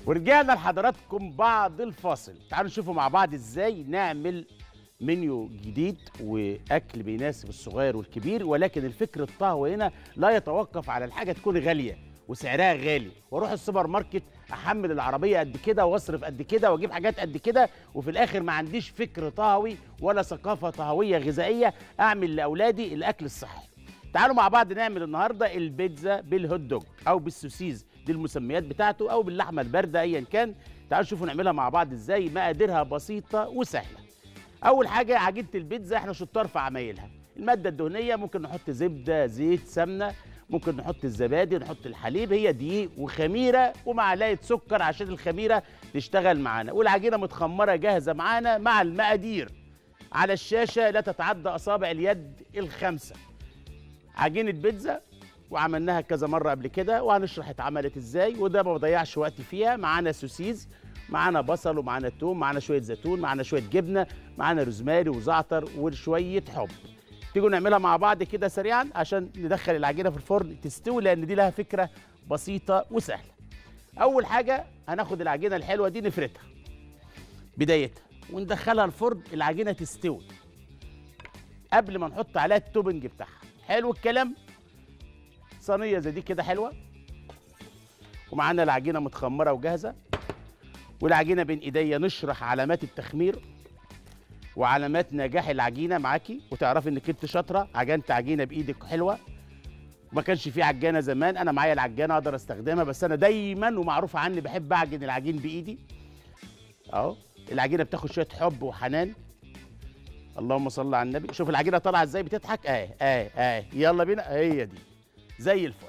ورجعنا لحضراتكم بعد الفاصل تعالوا نشوفوا مع بعض ازاي نعمل منيو جديد واكل بيناسب الصغير والكبير ولكن الفكر الطهوي هنا لا يتوقف على الحاجه تكون غاليه وسعرها غالي واروح السوبر ماركت احمل العربيه قد كده واصرف قد كده واجيب حاجات قد كده وفي الاخر ما عنديش فكر طهوي ولا ثقافه طهويه غذائيه اعمل لاولادي الاكل الصحي تعالوا مع بعض نعمل النهارده البيتزا بالهوت دوج او بالسوسيز دي المسميات بتاعته او باللحمه البارده ايا كان تعالوا شوفوا نعملها مع بعض ازاي مقاديرها بسيطه وسهله اول حاجه عجينه البيتزا احنا شطار في عمايلها الماده الدهنيه ممكن نحط زبده زيت سمنه ممكن نحط الزبادي نحط الحليب هي دقيق وخميره ومعلقه سكر عشان الخميره تشتغل معانا والعجينه متخمره جاهزه معانا مع المقادير على الشاشه لا تتعدى اصابع اليد الخمسه عجينه بيتزا وعملناها كذا مره قبل كده وهنشرح اتعملت ازاي وده ما بضيعش وقت فيها معانا سوسيز معانا بصل ومعانا توم معانا شويه زيتون معانا شويه جبنه معانا روزماري وزعتر وشويه حب تيجوا نعملها مع بعض كده سريعا عشان ندخل العجينه في الفرن تستوي لان دي لها فكره بسيطه وسهله اول حاجه هناخد العجينه الحلوه دي نفردها بدايتها وندخلها الفرن العجينه تستوي قبل ما نحط عليها التوبنج بتاعها حلو الكلام صينيه زي دي كده حلوه ومعانا العجينه متخمره وجاهزه والعجينه بين ايديا نشرح علامات التخمير وعلامات نجاح العجينه معاكي وتعرفي انك انت شاطره عجنت عجينه بايدك حلوه وما كانش في عجانه زمان انا معايا العجانه اقدر استخدمها بس انا دايما ومعروف عني بحب اعجن العجين بايدي اهو العجينه بتاخد شويه حب وحنان اللهم صل على النبي شوف العجينه طالعه ازاي بتضحك اهي اهي اهي يلا بينا هي دي زي الفل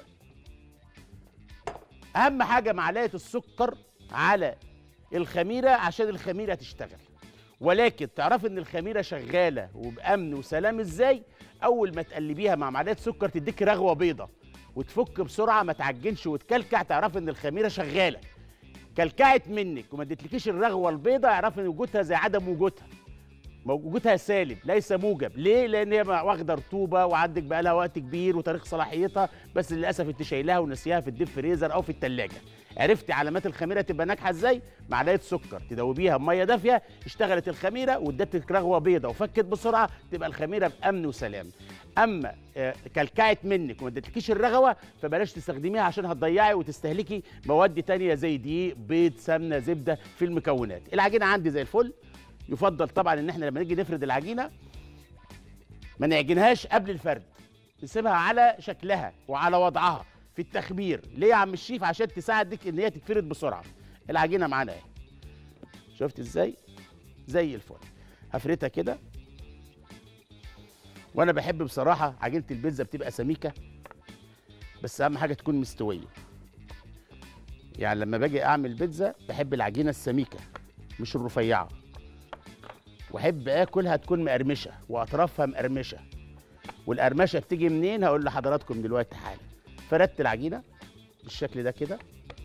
اهم حاجه معلقه السكر على الخميره عشان الخميره تشتغل ولكن تعرفي ان الخميره شغاله وبامن وسلام ازاي اول ما تقلبيها مع معلقه سكر تديك رغوه بيضه وتفك بسرعه ما تعجنش وتكلكع تعرفي ان الخميره شغاله كلكعت منك وما ادتلكيش الرغوه البيضه اعرفي ان وجودها زي عدم وجودها وجودها سالب ليس موجب ليه لان هي واخده رطوبه وعندك بقى لها وقت كبير وتاريخ صلاحيتها بس للاسف انت شايلاها ونسيها في الديب فريزر او في الثلاجه عرفتي علامات الخميره تبقى ناجحه ازاي معلقه سكر تدوبيها بميه دافيه اشتغلت الخميره وادتك رغوه بيضه وفكت بسرعه تبقى الخميره بامن وسلام اما آه، كلكعت منك وما ادتلكيش الرغوه فبلاش تستخدميها عشان هتضيعي وتستهلكي مواد تانية زي دقيق بيض سمنه زبده في المكونات العجينه عندي زي الفل يفضل طبعا ان احنا لما نيجي نفرد العجينه ما نعجنهاش قبل الفرد نسيبها على شكلها وعلى وضعها في التخمير ليه يا عم الشيف عشان تساعدك ان هي تتفرد بسرعه العجينه معانا اهي شفت ازاي زي الفل هفردها كده وانا بحب بصراحه عجينه البيتزا بتبقى سميكه بس اهم حاجه تكون مستويه يعني لما باجي اعمل بيتزا بحب العجينه السميكه مش الرفيعه واحب اكلها تكون مقرمشه واطرافها مقرمشه والقرمشه بتيجي منين هقول لحضراتكم دلوقتي حالا فردت العجينه بالشكل ده كده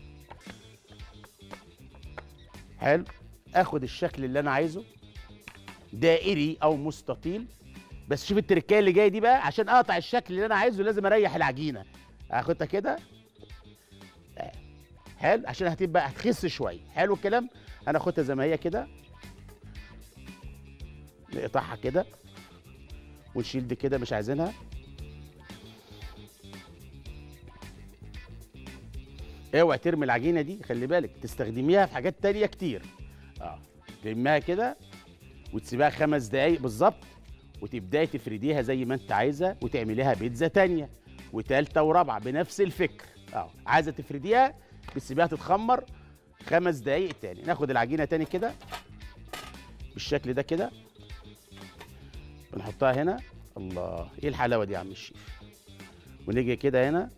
حلو اخد الشكل اللي انا عايزه دائري او مستطيل بس شوف التركايه اللي جايه دي بقى عشان اقطع الشكل اللي انا عايزه لازم اريح العجينه اخدها كده آه. حلو عشان هتبقى هتخس شويه حلو الكلام هناخدها زي ما هي كده نقطعها كده ونشيل دي كده مش عايزينها اوعي ترمي العجينه دي خلي بالك تستخدميها في حاجات تانية كتير اه تلمها كده وتسيبها خمس دقايق بالظبط وتبداي تفرديها زي ما انت عايزه وتعمليها بيتزا تانية وتالتة ورابعة بنفس الفكر اه عايزه تفرديها بتسيبيها تتخمر خمس دقايق تاني ناخد العجينه تاني كده بالشكل ده كده بنحطها هنا الله ايه الحلاوه دي يا عم الشيف ونيجي كده هنا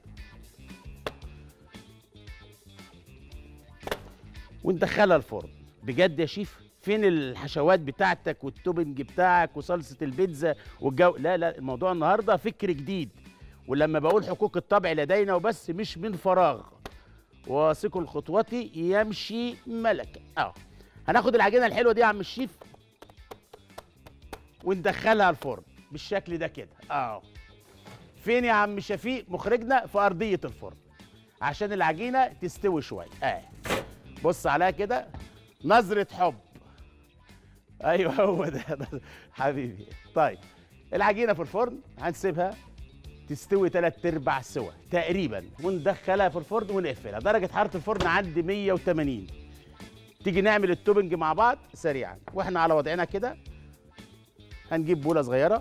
وندخلها الفرن بجد يا شيف فين الحشوات بتاعتك والتوبنج بتاعك وصلصه البيتزا والجو لا لا الموضوع النهارده فكر جديد ولما بقول حقوق الطبع لدينا وبس مش من فراغ واثق الخطوة يمشي ملكا اه هناخد العجينه الحلوه دي يا عم الشيف وندخلها الفرن بالشكل ده كده اه فين يا عم شفيق مخرجنا في ارضيه الفرن عشان العجينه تستوي شويه اه بص عليها كده نظرة حب ايوه هو ده حبيبي طيب العجينه في الفرن هنسيبها تستوي تلات ارباع سوا تقريبا وندخلها في الفرن ونقفلها درجه حراره الفرن عندي 180 تيجي نعمل التوبنج مع بعض سريعا واحنا على وضعنا كده هنجيب بوله صغيره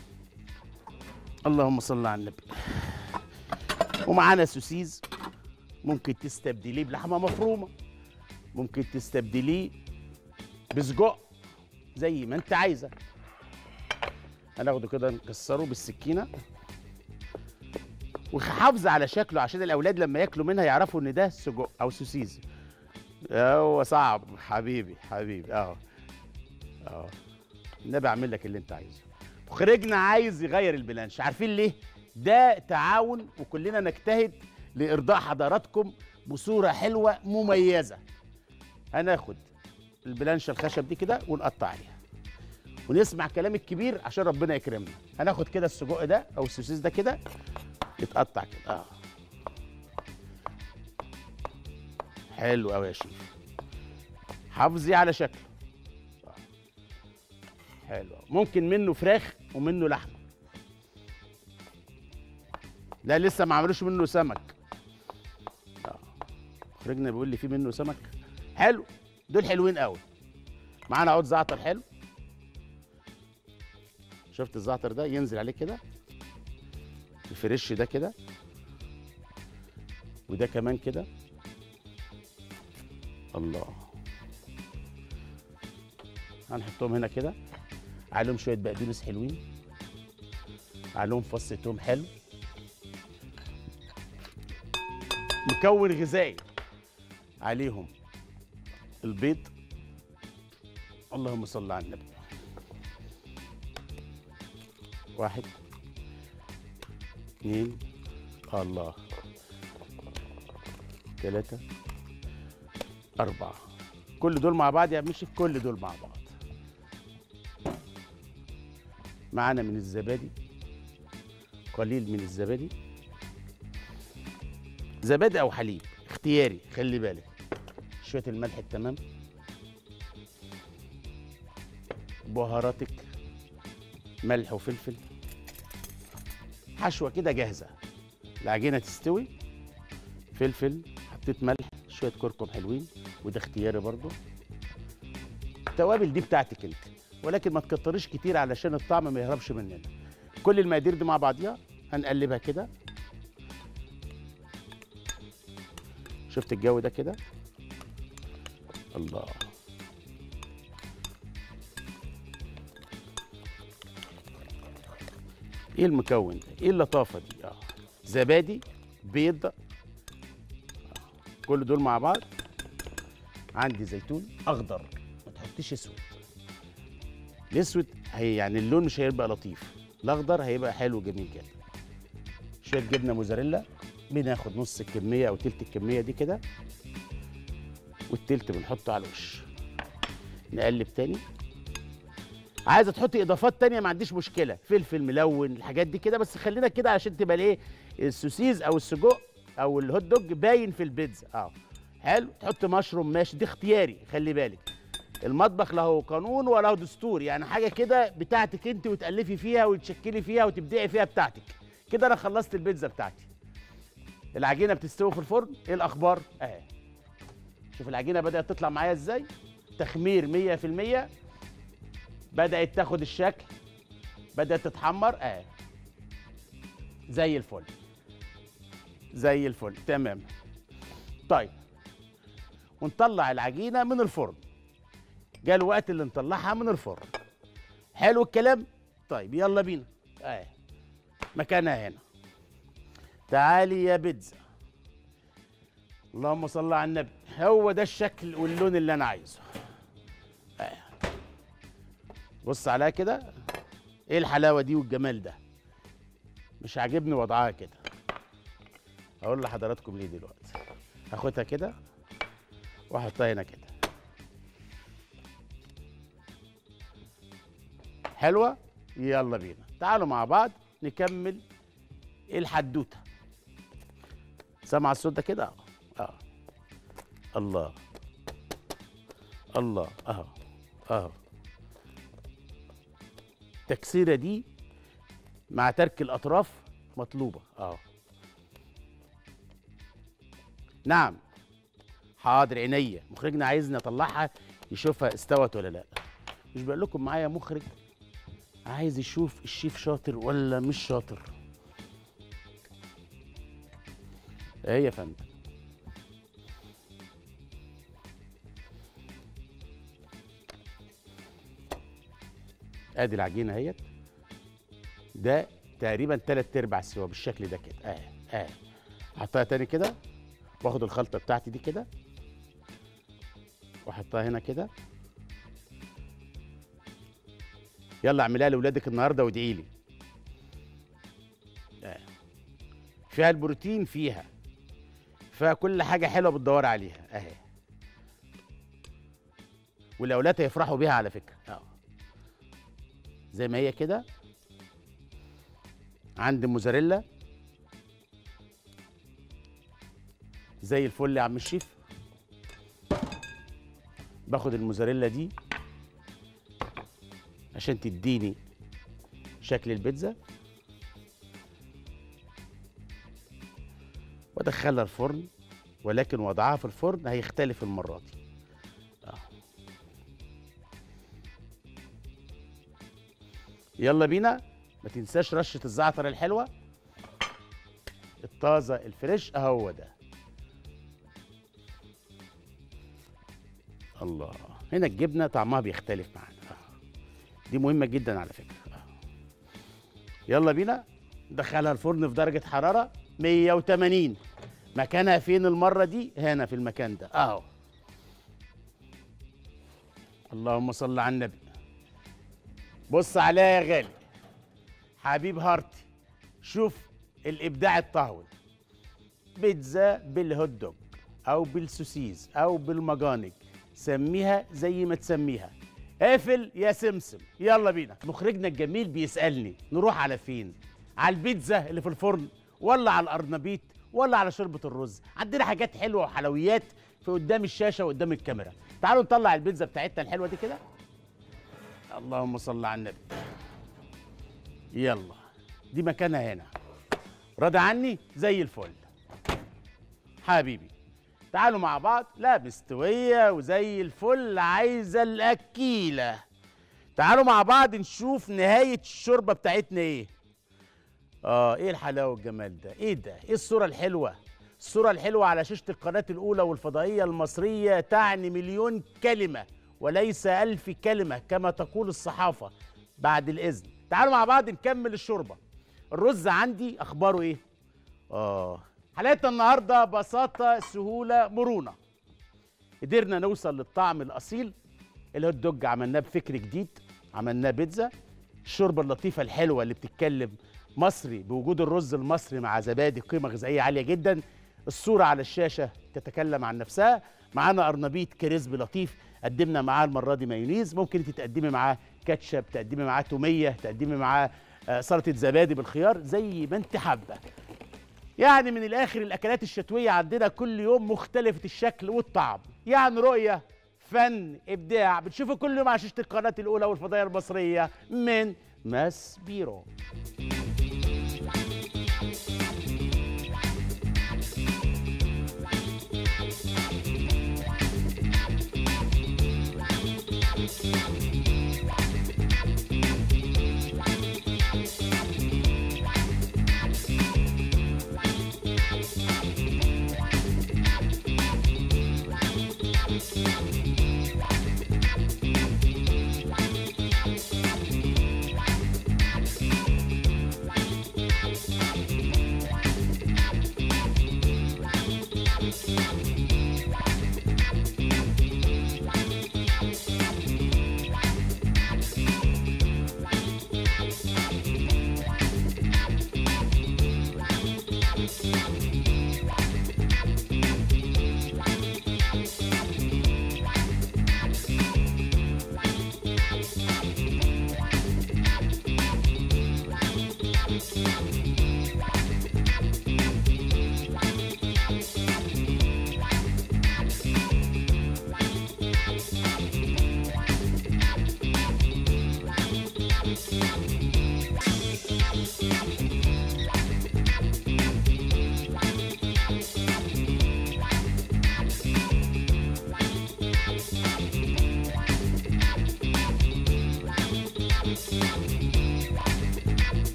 اللهم صل على النبي ومعانا سوسيز ممكن تستبدليه بلحمه مفرومه ممكن تستبدليه بسجق زي ما انت عايزه هناخده كده نكسره بالسكينه وحافظ على شكله عشان الاولاد لما ياكلوا منها يعرفوا ان ده سجق او سوسيز هو صعب حبيبي حبيبي اه اه النبي اعمل لك اللي انت عايزه مخرجنا عايز يغير البلانش عارفين ليه ده تعاون وكلنا نجتهد لارضاء حضراتكم بصوره حلوه مميزه هناخد البلانشه الخشب دي كده ونقطع عليها ونسمع كلام الكبير عشان ربنا يكرمنا هناخد كده السجق ده او السوسيس ده كده يتقطع كده اه حلو قوي يا شيف حافظي على شكله آه. حلو أوي. ممكن منه فراخ ومنه لحمه لا لسه ما عملوش منه سمك اه خرجنا بيقول لي في منه سمك حلو دول حلوين قوي معانا عود زعتر حلو شفت الزعتر ده ينزل عليه كده الفريش ده كده وده كمان كده الله هنحطهم هنا كده عليهم شويه بقدونس حلوين عليهم فص توم حلو مكون غذائي عليهم البيض اللهم صل على النبي واحد اثنين الله ثلاثة أربعة كل دول مع بعض يا مشي كل دول مع بعض معانا من الزبادي قليل من الزبادي زبادي أو حليب اختياري خلي بالك شوية الملح التمام بهاراتك ملح وفلفل حشوه كده جاهزه العجينه تستوي فلفل حطيت ملح شويه كركم حلوين وده اختياري برضو التوابل دي بتاعتك انت ولكن ما تكتريش كتير علشان الطعم ما يهربش مننا كل المقادير دي مع بعضيها هنقلبها كده شفت الجو ده كده الله ايه المكون ده ايه اللطافه دي اه زبادي بيض آه. كل دول مع بعض عندي زيتون اخضر ما تحطيش اسود الاسود هي يعني اللون مش هيبقى لطيف الاخضر هيبقى حلو جميل جدا شويه جبنه موزاريلا بناخد نص الكميه او تلت الكميه دي كده والتلت بنحطه على الوش نقلب تاني عايزه تحطي اضافات تانية ما عنديش مشكله فلفل ملون الحاجات دي كده بس خلينا كده عشان تبقى الايه السوسيز او السجق او الهوت دوج باين في البيتزا اه حلو تحط مشروم ماشي دي اختياري خلي بالك المطبخ له قانون وله دستور يعني حاجه كده بتاعتك انت وتالفي فيها وتشكلي فيها وتبدعي فيها بتاعتك كده انا خلصت البيتزا بتاعتي العجينه بتستوي في الفرن ايه الاخبار اهي شوف العجينه بدات تطلع معايا ازاي تخمير 100% بدات تاخد الشكل بدات تتحمر اه زي الفل زي الفل تمام طيب ونطلع العجينه من الفرن جاء الوقت اللي نطلعها من الفرن حلو الكلام طيب يلا بينا اه مكانها هنا تعالي يا بيتزا اللهم صل على النبي هو ده الشكل واللون اللي انا عايزه آه. بص عليها كده ايه الحلاوه دي والجمال ده مش عاجبني وضعها كده اقول لحضراتكم ليه دلوقتي هاخدها كده واحطها هنا كده حلوه يلا بينا تعالوا مع بعض نكمل الحدوته سامع الصوت ده كده اه اه الله الله اهو اهو التكسيره دي مع ترك الاطراف مطلوبه اهو نعم حاضر عينيا مخرجنا عايزني اطلعها يشوفها استوت ولا لا مش بقول لكم معايا مخرج عايز يشوف الشيف شاطر ولا مش شاطر ايه يا فندم ادي العجينه اهيت ده تقريبا تلات ارباع سوا بالشكل ده كده اه اه احطها تاني كده واخد الخلطه بتاعتي دي كده واحطها هنا كده يلا اعملها لاولادك النهارده وادعي لي آه. فيها البروتين فيها فيها كل حاجه حلوه بتدور عليها اهي والاولاد هيفرحوا بيها على فكره اه زي ما هي كده عندي موزاريلا زي الفل يا عم الشيف باخد الموزاريلا دي عشان تديني شكل البيتزا وادخلها الفرن ولكن وضعها في الفرن هيختلف المره دي آه. يلا بينا ما تنساش رشه الزعتر الحلوه الطازه الفريش اهو ده الله هنا الجبنه طعمها بيختلف معانا آه. دي مهمه جدا على فكره آه. يلا بينا ندخلها الفرن في درجه حراره 180 مكانها فين المره دي هنا في المكان ده اهو اللهم صل على النبي بص عليا يا غالي حبيب هارتي شوف الابداع الطهوي بيتزا بالهوت دوج او بالسوسيز او بالمجانج سميها زي ما تسميها قافل يا سمسم يلا بينا مخرجنا الجميل بيسالني نروح على فين على البيتزا اللي في الفرن ولا على الارنبيط ولا على شوربه الرز عندنا حاجات حلوه وحلويات في قدام الشاشه وقدام الكاميرا تعالوا نطلع البيتزا بتاعتنا الحلوه دي كده اللهم صل على النبي يلا دي مكانها هنا راضي عني زي الفل حبيبي تعالوا مع بعض لا مستوية وزي الفل عايزة الأكيلة تعالوا مع بعض نشوف نهاية الشوربة بتاعتنا ايه اه ايه الحلاوة والجمال ده ايه ده ايه الصورة الحلوة الصورة الحلوة على شاشة القناة الأولى والفضائية المصرية تعني مليون كلمة وليس ألف كلمة كما تقول الصحافة بعد الإذن تعالوا مع بعض نكمل الشوربة الرز عندي أخباره إيه؟ آه حلقتنا النهاردة بساطة سهولة مرونة قدرنا نوصل للطعم الأصيل الهوت دوج عملناه بفكر جديد عملناه بيتزا الشوربة اللطيفة الحلوة اللي بتتكلم مصري بوجود الرز المصري مع زبادي قيمة غذائية عالية جدا الصورة على الشاشة تتكلم عن نفسها معانا أرنبيط كريسبي لطيف قدمنا معاه المرة دي مايونيز ممكن انت تقدمي معاه كاتشب تقدمي معاه تومية تقدمي معاه آه، سلطة زبادي بالخيار زي ما انت حابة يعني من الاخر الاكلات الشتويه عندنا كل يوم مختلفه الشكل والطعم يعني رؤيه فن ابداع بتشوفوا كل يوم على شاشه القناه الاولى والفضائيه المصريه من ماس بيرو